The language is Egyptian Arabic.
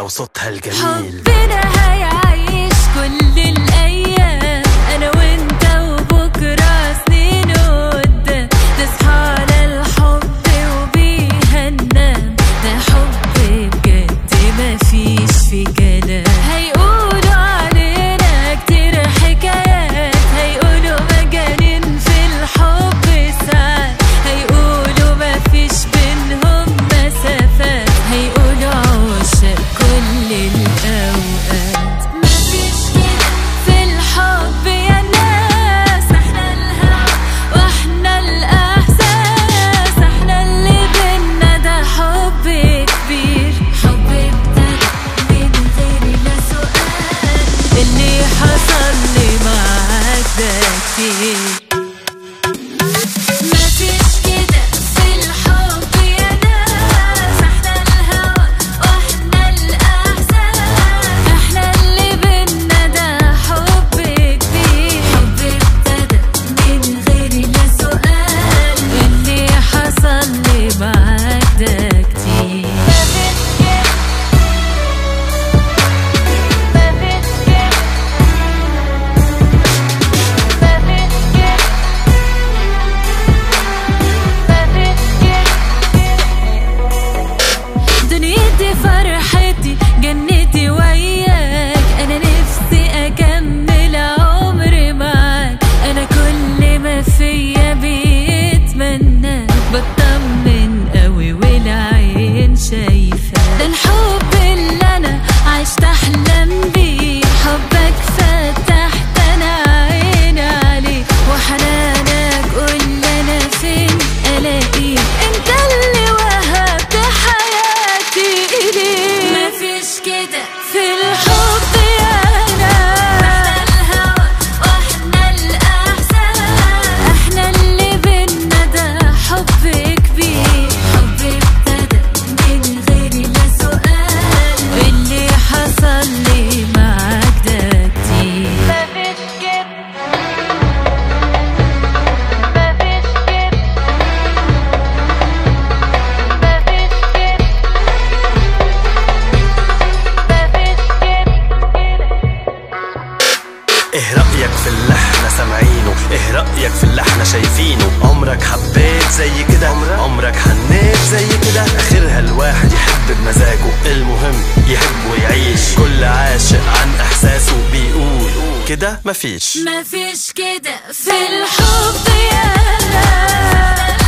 وصوتها الجميل حبنا هيعيش كل الأيام أنا وأنت وبكرة سنين قدام تصحى على الحب وبيها ننام ده حب بجد مفيش في كلام هيقولوا علينا كتير حكايات هيقولوا مجانين في الحب ساعات هيقولوا مفيش بينهم مسافات هيقولوا عشاق كل الأوقات مفيش كده في الحب يا ناس احنا الهوى واحنا الإحساس احنا اللي بينا ده حب كبير حب ابتدى من غير لا سؤال اللي حصل لي معاك ده كتير مفيش كده في الحب يا ناس احنا الهوى واحنا الإحساس احنا اللي بينا ده حب كبير حب ابتدى من غير لا سؤال اللي حصل لي معاك ده كتير مفيش كده مفيش كده مفيش كده دنيتي فرحتي جنتي وياك انا نفسي اكمل عمري معاك انا كل ما فيا بيتمنى بطمن قوي والعين شايفه ده الحب اللي انا عشت احلم بيه حبك فتحت انا عيني عليه وحنانك قول انا فين الاقيك انت اللي وهبت حياتي اليك مفيش كده في الحب يا ناس احنا الهوى واحنا الاحساس احنا اللي بينا ده حب كبير حب ابتدى من غير لا سؤال واللي حصل لي معاك ده كتير مفيش كده مفيش كده مفيش كده مفيش ايه رأيك في اللي احنا سامعينه ايه رأيك في اللي احنا شايفينه عمرك حبيت زي كده عمرك حنيت زي كده اخرها الواحد يحب بمزاجه المهم يحب ويعيش كل عاشق عن احساسه بيقول كده مفيش مفيش كده في الحب يا ناس